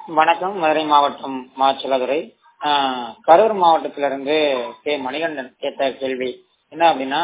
வணக்கம் மதுரை மாவட்டம் மாச்சிலதுரை கரூர் மாவட்டத்திலிருந்து கே மணிகண்டன் கேட்ட கேள்வி என்ன அப்படின்னா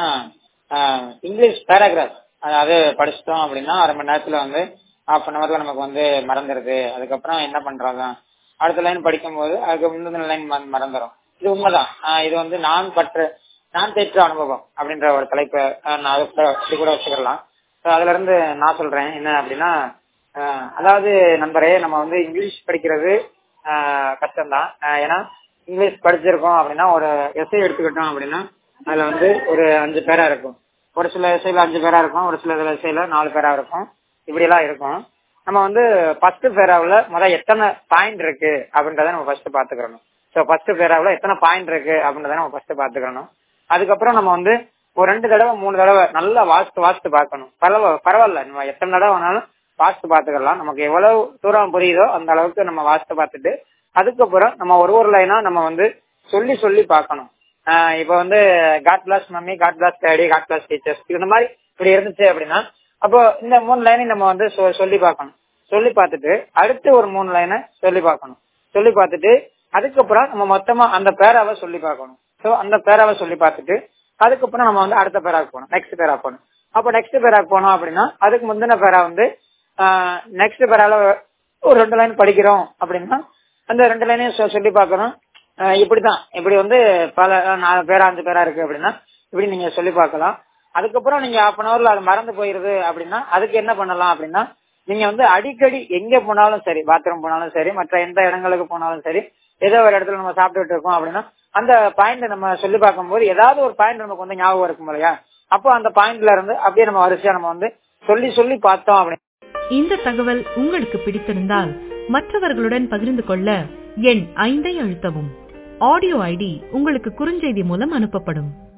ஆஹ் இங்கிலீஷ் பேராகிராஃப் அதாவது படிச்சிட்டோம் அப்படின்னா அரை மணி நேரத்துல வந்து ஹாஃப் அன் ஹவர்ல நமக்கு வந்து மறந்துடுது அதுக்கப்புறம் என்ன பண்றாங்க அடுத்த லைன் படிக்கும்போது அதுக்கு முந்தின லைன் மறந்துடும் இது உண்மைதான் ஆஹ் இது வந்து நான் பற்று நான் தேற்ற அனுபவம் அப்படின்ற ஒரு தலைப்பை ஆஹ் நான் அதை கூட இது கூட வச்சுக்கலாம் So, அதுல இருந்து நான் சொல்றேன் என்ன அப்படின்னா ஆஹ் அதாவது நண்பரே நம்ம வந்து இங்கிலீஷ் படிக்கிறது ஆஹ் கஷ்டம்தான் ஆஹ் ஏன்னா இங்கிலீஷ் படிச்சிருக்கோம் அப்படின்னா ஒரு எஸ்ஐ எடுத்துக்கிட்டோம் அப்படின்னா அதுல வந்து ஒரு அஞ்சு பேரா இருக்கும் ஒரு சில எஸ்ஐல அஞ்சு பேரா இருக்கும் ஒரு சில எஸ்ஐல நாலு பேரா இருக்கும் இப்படி எல்லாம் இருக்கும் நம்ம வந்து ஃபர்ஸ்ட் பேராவில் முதல் எத்தனை பாயிண்ட் இருக்கு அப்படின்றத நம்ம ஃபர்ஸ்ட் பாத்துக்கிறணும் ஸோ ஃபர்ஸ்ட் பேராவில் எத்தனை பாயிண்ட் இருக்கு அப்படின்றத நம்ம ஃபர்ஸ்ட் பாத்துக்கிறணும் அதுக்கப்புறம் நம்ம வந்து ஒரு ரெண்டு தடவை மூணு தடவை நல்லா வாசித்து வாசித்து பார்க்கணும் பரவ பரவாயில்ல நம்ம எத்தனை தடவை வேணாலும் வாசித்து பார்த்துக்கலாம் நமக்கு எவ்வளவு தூரம் புரியுதோ அந்த அளவுக்கு நம்ம வாசித்து பார்த்துட்டு அதுக்கப்புறம் நம்ம ஒரு ஒரு லைனா நம்ம வந்து சொல்லி சொல்லி பார்க்கணும் ஆஹ் இப்ப வந்து God bless mummy God bless daddy God bless teachers இந்த மாதிரி இப்படி இருந்துச்சு அப்படின்னா அப்போ இந்த மூணு லைனையும் நம்ம வந்து சொ- சொல்லி பார்க்கணும் சொல்லி பார்த்துட்டு அடுத்து ஒரு மூணு லைனை சொல்லி பார்க்கணும் சொல்லி பார்த்துட்டு அதுக்கப்புறம் நம்ம மொத்தமா அந்த பேராவை சொல்லி பார்க்கணும் ஸோ அந்த பேராவை சொல்லி பார்த்துட்டு அதுக்கப்புறம் நம்ம வந்து அடுத்த பேராக்கு போகணும் நெக்ஸ்ட் பேரா போகணும் அப்போ நெக்ஸ்ட் பேராக்கு போனோம் அப்படின்னா அதுக்கு முந்தின பேரா வந்து நெக்ஸ்ட் பேரால ஒரு ரெண்டு லைன் படிக்கிறோம் அப்படின்னா அந்த ரெண்டு லைனையும் சொ- சொல்லி பார்க்கணும் ஆஹ் இப்படிதான் இப்படி வந்து பல நாலு பேரா அஞ்சு பேரா இருக்கு அப்படின்னா இப்படி நீங்க சொல்லி பார்க்கலாம் அதுக்கப்புறம் நீங்க ஹாஃப் அன் ஹவர்ல அது மறந்து போயிருது அப்படின்னா அதுக்கு என்ன பண்ணலாம் அப்படின்னா நீங்க வந்து அடிக்கடி எங்க போனாலும் சரி பாத்ரூம் போனாலும் சரி மற்ற எந்த இடங்களுக்கு போனாலும் சரி ஏதோ ஒரு இடத்துல நம்ம சாப்பிட்டுட்டு இருக்கோம் அப்படின்னா அந்த பாயிண்ட் நம்ம சொல்லி பார்க்கும்போது ஏதாவது ஒரு பாயிண்ட் நமக்கு வந்து ஞாபகம் இருக்கும் இல்லையா அப்போ அந்த பாயிண்ட்ல இருந்து அப்படியே நம்ம வரிசையா நம்ம வந்து சொல்லி சொல்லி பார்த்தோம் அப்படின்னு இந்த தகவல் உங்களுக்கு பிடித்திருந்தால் மற்றவர்களுடன் பகிர்ந்து கொள்ள எண் ஐந்தை அழுத்தவும் ஆடியோ ஐடி உங்களுக்கு குறுஞ்செய்தி மூலம் அனுப்பப்படும்